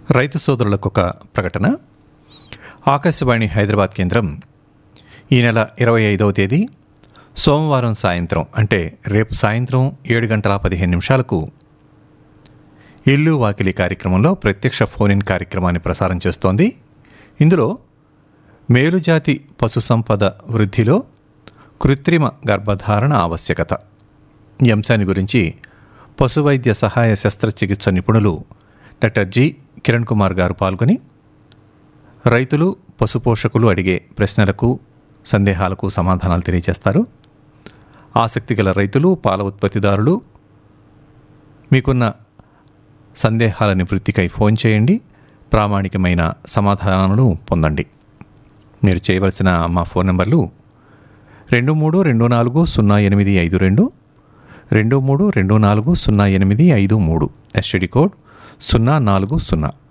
రైతు సోదరులకు ఒక ప్రకటన ఆకాశవాణి హైదరాబాద్ కేంద్రం ఈ నెల ఇరవై ఐదవ తేదీ సోమవారం సాయంత్రం అంటే రేపు సాయంత్రం ఏడు గంటల పదిహేను నిమిషాలకు ఇల్లు వాకిలి కార్యక్రమంలో ప్రత్యక్ష ఫోన్ ఇన్ కార్యక్రమాన్ని ప్రసారం చేస్తోంది ఇందులో మేలుజాతి పశు సంపద వృద్ధిలో కృత్రిమ గర్భధారణ ఆవశ్యకత ఈ అంశాన్ని గురించి పశువైద్య సహాయ శస్త్రచికిత్స నిపుణులు డాక్టర్ జి కిరణ్ కుమార్ గారు పాల్గొని రైతులు పశుపోషకులు అడిగే ప్రశ్నలకు సందేహాలకు సమాధానాలు తెలియజేస్తారు ఆసక్తి గల రైతులు పాల ఉత్పత్తిదారులు మీకున్న సందేహాల నివృత్తికై ఫోన్ చేయండి ప్రామాణికమైన సమాధానాలను పొందండి మీరు చేయవలసిన మా ఫోన్ నెంబర్లు రెండు మూడు రెండు నాలుగు సున్నా ఎనిమిది ఐదు రెండు రెండు మూడు రెండు నాలుగు సున్నా ఎనిమిది ఐదు మూడు ఎస్టీడీ కోడ్ సున్నా నాలుగు సున్నా